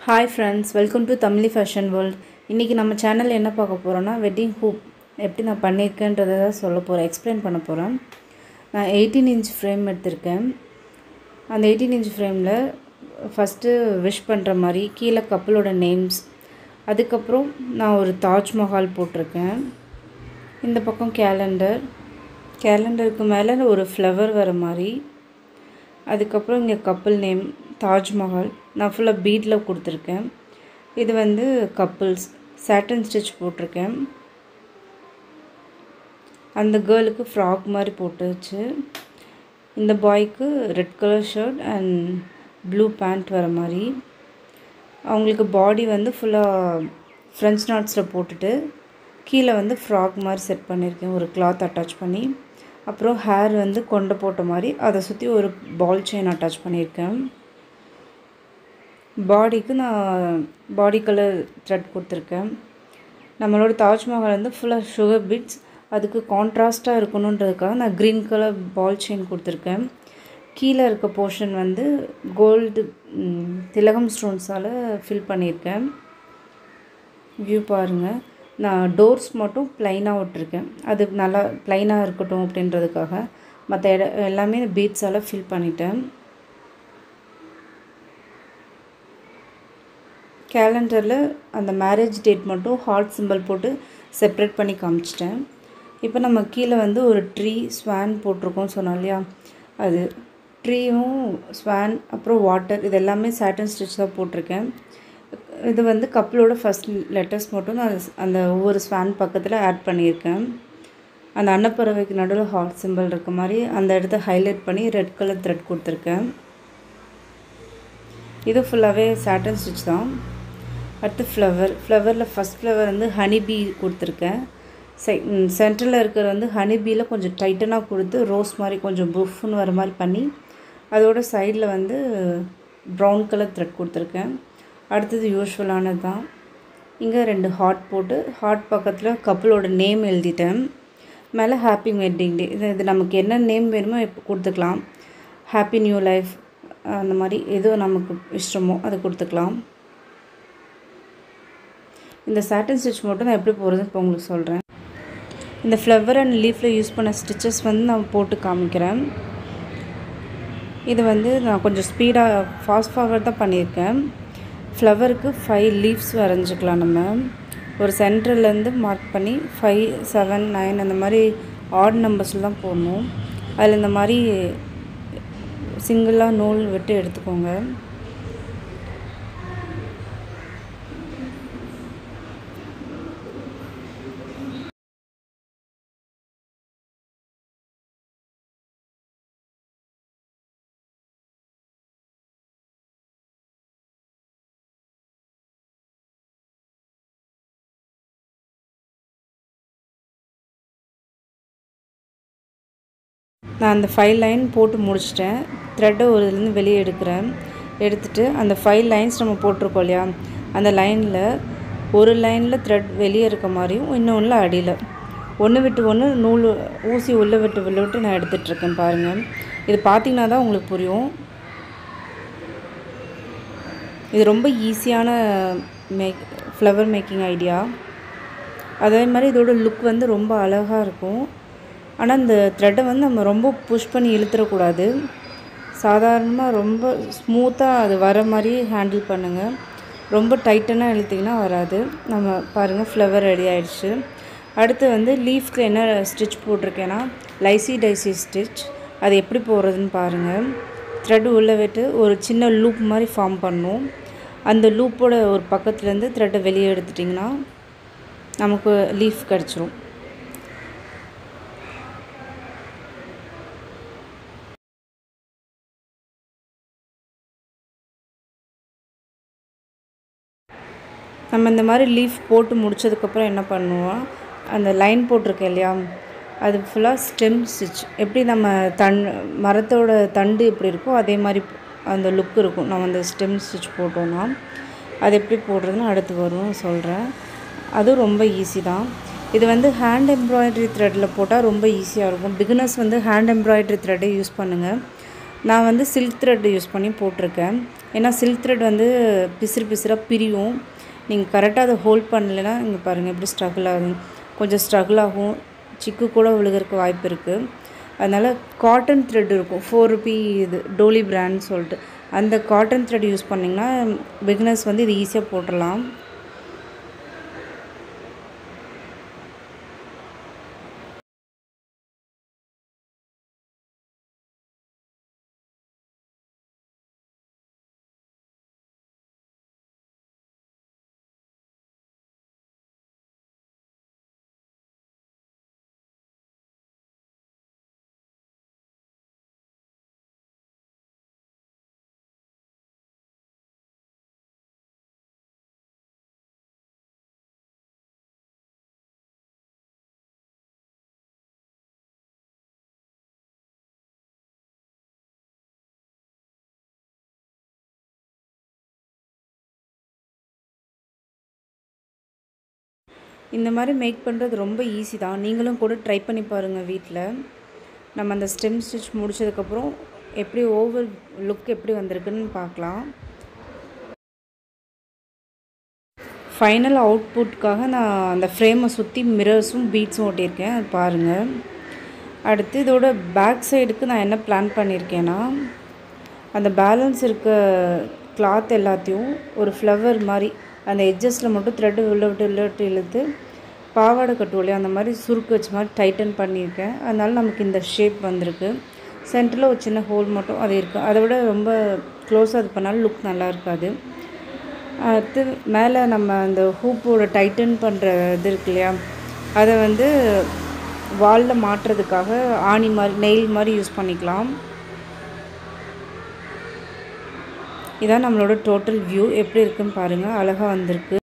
hi friends welcome to Tamizhi fashion world இன்றைக்கி நம்ம சேனலில் என்ன பார்க்க போகிறோன்னா வெட்டிங் ஹூப் எப்படி நான் பண்ணியிருக்கேன்றதை தான் சொல்ல போகிறேன் எக்ஸ்பிளைன் பண்ண போகிறேன் நான் எயிட்டீன் இன்ச் ஃப்ரேம் எடுத்திருக்கேன் அந்த எயிட்டீன் இன்ச் ஃப்ரேமில் ஃபஸ்ட்டு விஷ் பண்ணுற மாதிரி கீழே கப்பலோட நேம்ஸ் அதுக்கப்புறம் நான் ஒரு தாஜ்மஹால் போட்டிருக்கேன் இந்த பக்கம் கேலண்டர் கேலண்டருக்கு மேலே ஒரு ஃப்ளவர் வர மாதிரி அதுக்கப்புறம் இங்கே கப்பல் நேம் தாஜ்மஹால் நான் ஃபுல்லாக பீட்டில் கொடுத்துருக்கேன் இது வந்து கப்புள்ஸ் சாட்டன் ஸ்டிச் போட்டிருக்கேன் அந்த கேர்ளுக்கு ஃப்ராக் மாதிரி போட்டுச்சு இந்த பாய்க்கு red colour shirt and blue pant வர மாதிரி அவங்களுக்கு பாடி வந்து ஃபுல்லாக ஃப்ரெஞ்ச் நாட்ஸில் போட்டுட்டு கீழே வந்து ஃப்ராக் மாதிரி செட் பண்ணியிருக்கேன் ஒரு கிளாத் அட்டாச் பண்ணி அப்புறம் ஹேர் வந்து கொண்டை போட்ட மாதிரி அதை சுற்றி ஒரு பால் செயின் அட்டாச் பண்ணியிருக்கேன் பாடிக்கு நான் பாடி கலர் த்ரெட் கொடுத்துருக்கேன் நம்மளோட தாஜ்மஹால் வந்து ஃபுல்லாக சுகர் பீட்ஸ் அதுக்கு கான்ட்ராஸ்ட்டாக இருக்கணுன்றதுக்காக நான் க்ரீன் கலர் பால் செயின் கொடுத்துருக்கேன் கீழே இருக்க போர்ஷன் வந்து கோல்டு திலகம் ஸ்டோன்ஸால் ஃபில் பண்ணியிருக்கேன் வியூ பாருங்கள் நான் டோர்ஸ் மட்டும் ப்ளைனாக விட்டுருக்கேன் அது நல்லா ப்ளைனாக இருக்கட்டும் அப்படின்றதுக்காக மற்ற இட எல்லாமே பீட்ஸால் ஃபில் பண்ணிட்டேன் கேலண்டரில் அந்த மேரேஜ் டேட் மட்டும் ஹார்ட் சிம்பிள் போட்டு செப்ரேட் பண்ணி காமிச்சிட்டேன் இப்போ நம்ம கீழே வந்து ஒரு ட்ரீ ஸ்வான் போட்டிருக்கோம் சொன்னோம் இல்லையா அது ட்ரீயும் ஸ்வான் அப்புறம் வாட்டர் இது எல்லாமே சாட்டன் ஸ்டிச் தான் போட்டிருக்கேன் இது வந்து கப்பலோட ஃபஸ்ட் லெட்டர்ஸ் மட்டும் நான் அந்த ஒவ்வொரு ஸ்வான் பக்கத்தில் ஆட் பண்ணியிருக்கேன் அந்த அன்னப்பறவைக்கு நடுவில் ஹார்ட் சிம்பிள் இருக்க மாதிரி அந்த இடத்த ஹைலைட் பண்ணி ரெட் கலர் த்ரெட் கொடுத்துருக்கேன் இது ஃபுல்லாகவே சாட்டன் ஸ்டிச் தான் அடுத்து ஃப்ளவர் ஃப்ளவரில் ஃபஸ்ட் ஃப்ளவர் வந்து ஹனி பீ கொடுத்துருக்கேன் செ சென்டரில் இருக்கிற வந்து ஹனி பீயில் கொஞ்சம் டைட்டனாக கொடுத்து ரோஸ் மாதிரி கொஞ்சம் புஃப்னு வர மாதிரி பண்ணி அதோட சைடில் வந்து ப்ரௌன் கலர் த்ரெட் கொடுத்துருக்கேன் அடுத்தது யூஸ்வலானது தான் இங்கே ரெண்டு ஹார்ட் போட்டு ஹார்ட் பக்கத்தில் கப்பலோட நேம் எழுதிட்டேன் மேலே ஹாப்பி வெட்டிங் டே இது இது நமக்கு என்ன நேம் வேணுமோ இப்போ கொடுத்துக்கலாம் ஹாப்பி நியூ லைஃப் அந்த மாதிரி எதோ நமக்கு இஷ்டமோ அது கொடுத்துக்கலாம் இந்த சாட்டன் ஸ்டிச் மட்டும் நான் எப்படி போகிறதுன்னு இப்போ உங்களுக்கு சொல்கிறேன் இந்த ஃப்ளவர் அண்ட் லீஃபில் யூஸ் பண்ண ஸ்டிச்சஸ் வந்து நான் போட்டு காமிக்கிறேன் இது வந்து நான் கொஞ்சம் ஸ்பீடாக ஃபாஸ்ட் ஃபார்வர்ட் தான் பண்ணியிருக்கேன் ஃப்ளவருக்கு ஃபைவ் லீவ்ஸ் வரைஞ்சிக்கலாம் நம்ம ஒரு சென்டர்லேருந்து மார்க் பண்ணி ஃபைவ் செவன் நைன் அந்த மாதிரி ஆட் நம்பர்ஸில் தான் போடணும் அதில் இந்த மாதிரி சிங்கிளாக நூல் விட்டு எடுத்துக்கோங்க நான் அந்த ஃபைவ் லைன் போட்டு முடிச்சிட்டேன் த்ரெட்டை ஒரு இதுலேருந்து வெளியே எடுக்கிறேன் எடுத்துகிட்டு அந்த ஃபைவ் லைன்ஸ் நம்ம போட்டிருக்கோம் இல்லையா அந்த லைனில் ஒரு லைனில் த்ரெட் வெளியே இருக்க மாதிரியும் இன்னொன்றில் அடியில் ஒன்று விட்டு ஒன்று நூல் ஊசி உள்ளே விட்டு வெளில விட்டு நான் எடுத்துகிட்ருக்கேன் பாருங்கள் இது பார்த்திங்கன்னா தான் உங்களுக்கு புரியும் இது ரொம்ப ஈஸியான மேக் ஃப்ளவர் மேக்கிங் ஐடியா அதே மாதிரி இதோட லுக் வந்து ரொம்ப அழகாக இருக்கும் ஆனால் இந்த த்ரெட்டை வந்து நம்ம ரொம்ப புஷ் பண்ணி இழுத்துடக்கூடாது சாதாரணமாக ரொம்ப ஸ்மூத்தாக அது வர மாதிரி ஹேண்டில் பண்ணுங்கள் ரொம்ப டைட்டனாக இழுத்திங்கன்னா வராது நம்ம பாருங்கள் ஃப்ளவர் ரெடி ஆகிடுச்சு அடுத்து வந்து லீஃப்க்கு என்ன ஸ்டிச் போட்டிருக்கேன்னா லைசி டைசி ஸ்டிச் அது எப்படி போடுறதுன்னு பாருங்கள் த்ரெட் உள்ளே விட்டு ஒரு சின்ன லூப் மாதிரி ஃபார்ம் பண்ணும் அந்த லூப்போட ஒரு பக்கத்துலேருந்து த்ரெட்டை வெளியே எடுத்துட்டிங்கன்னா நமக்கு லீஃப் கிடச்சிரும் நம்ம இந்த மாதிரி லீஃப் போட்டு முடித்ததுக்கப்புறம் என்ன பண்ணுவோம் அந்த லைன் போட்டிருக்கேன் இல்லையா அது ஃபுல்லாக ஸ்டெம் ஸ்டிச் எப்படி நம்ம தன் மரத்தோட தண்டு எப்படி இருக்கோ அதே மாதிரி அந்த லுக் இருக்கும் நம்ம அந்த ஸ்டெம் ஸ்டிச் போட்டோன்னா அது எப்படி போடுறதுன்னு அடுத்து வரும் சொல்கிறேன் அதுவும் ரொம்ப ஈஸி தான் இது வந்து ஹேண்ட் எம்ப்ராய்டரி த்ரெட்டில் போட்டால் ரொம்ப ஈஸியாக இருக்கும் பிகினர்ஸ் வந்து ஹேண்ட் எம்ப்ராய்டரி த்ரெட்டை யூஸ் பண்ணுங்கள் நான் வந்து சில்க் த்ரெட் யூஸ் பண்ணி போட்டிருக்கேன் ஏன்னா சில்க் த்ரெட் வந்து பிசிறு பிசிறாக பிரியும் நீங்கள் கரெக்டாக அதை ஹோல்ட் பண்ணலைன்னா இங்கே பாருங்கள் எப்படி ஸ்ட்ரகிள் ஆகுது கொஞ்சம் ஸ்ட்ரகிள் ஆகும் சிக்கு கூட விழுகிறதுக்கு வாய்ப்பு இருக்குது அதனால் காட்டன் த்ரெட் இருக்கும் ஃபோர் ருபி இது டோலி பிராண்ட் சொல்லிட்டு அந்த காட்டன் த்ரெட் யூஸ் பண்ணிங்கன்னா பிகினர்ஸ் வந்து இது ஈஸியாக போட்டுடலாம் இந்த மாதிரி மேக் பண்ணுறது ரொம்ப ஈஸி தான் நீங்களும் கூட ட்ரை பண்ணி பாருங்கள் வீட்டில் நம்ம அந்த ஸ்டெம் ஸ்டிச் முடிச்சதுக்கப்புறம் எப்படி ஓவர் லுக் எப்படி வந்திருக்குன்னு பார்க்கலாம் ஃபைனல் அவுட்புட்காக நான் அந்த ஃப்ரேமை சுற்றி மிரர்ஸும் பீட்ஸும் ஒட்டியிருக்கேன் அது பாருங்கள் அடுத்து இதோட பேக் சைடுக்கு நான் என்ன பிளான் பண்ணியிருக்கேன்னா அந்த பேலன்ஸ் இருக்க கிளாத் எல்லாத்தையும் ஒரு ஃப்ளவர் மாதிரி அந்த எட்ஜஸில் மட்டும் த்ரெட்டு உள்ள விட்டு உள்ள விட்டு இழுத்து பாவாடை கட்டுவோலையே அந்த மாதிரி சுருக்கு வச்ச மாதிரி டைட்டன் பண்ணியிருக்கேன் அதனால நமக்கு இந்த ஷேப் வந்திருக்கு சென்டரில் ஒரு சின்ன ஹோல் மட்டும் அது இருக்குது அதை விட ரொம்ப க்ளோஸாக இது பண்ணாலும் லுக் நல்லா இருக்காது அடுத்து மேலே நம்ம அந்த ஹூப்போட டைட்டன் பண்ணுற இது இருக்கு இல்லையா அதை வந்து வாலில் மாட்டுறதுக்காக ஆணி மாதிரி நெயில் மாதிரி யூஸ் பண்ணிக்கலாம் இதான் நம்மளோட டோட்டல் வியூ எப்படி இருக்குன்னு பாருங்கள் அழகாக வந்திருக்கு